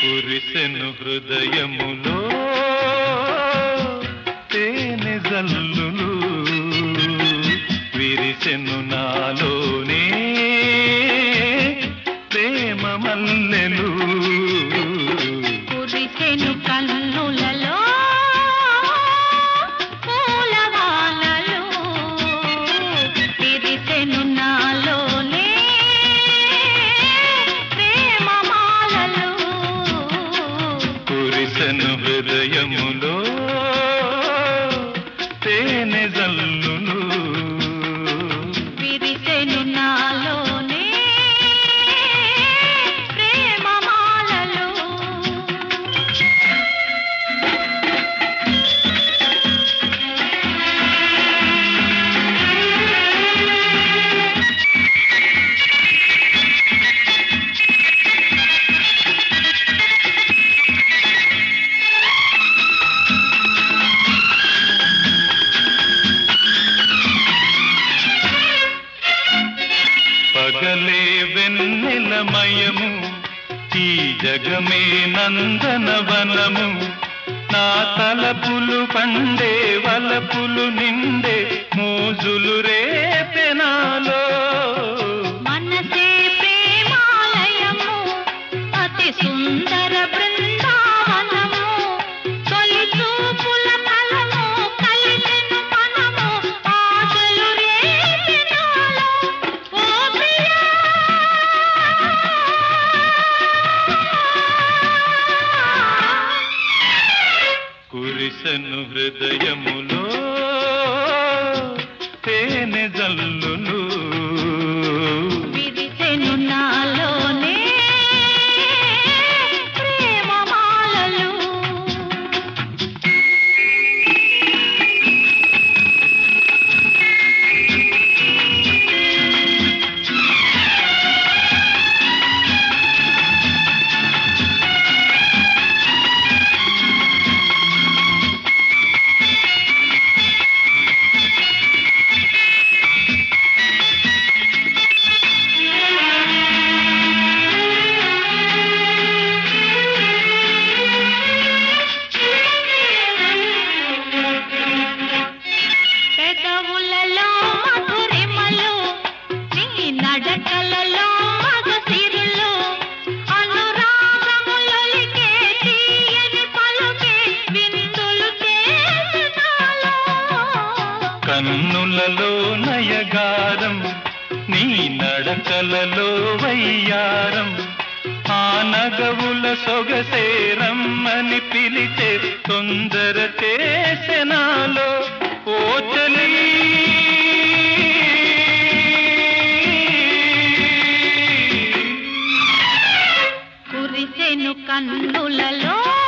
కురిసెను హృదయములో తేనె జల్లులు విరిసెను నాలోనే ప్రేమ మల్లెలు కురిసెను కన్నులలో పూలవానలు విరిసెను నాలోనే ప్రేమమాలలు కురిసెను హృదయములో తేనె జల్లులు విరిసెను నాలోనే ప్రేమమాలలు పగలే వెన్నెలమయము ఈ జగమే నందనవనము నా తలపులు పండే వలపులు నిండే మోజులు రేపెనాలో మనసే ప్రేమాలయము అతి సుందర బృందావనము తొలి చూపుల ఫలము కలిసెను మనము ఆశలు రేపెనాలో ఓ ప్రియా కురిసెను హృదయములో తేనె జల్లులు విరిసెను నాలోనే ప్రేమమాలలు పెదవులలో మధురిమలు నీ నడకలలో మగసిరులు అనురాగములొలికే తీయని పలుకే విందులు చేసినాలో కన్నులలో నయగారం నీ నడకలలో వయ్యారం ఆ నగవుల సొగసేరమ్మని పిలిచే తొందర చేసెనాలో ఓ చలి కురిసెను కన్నులలో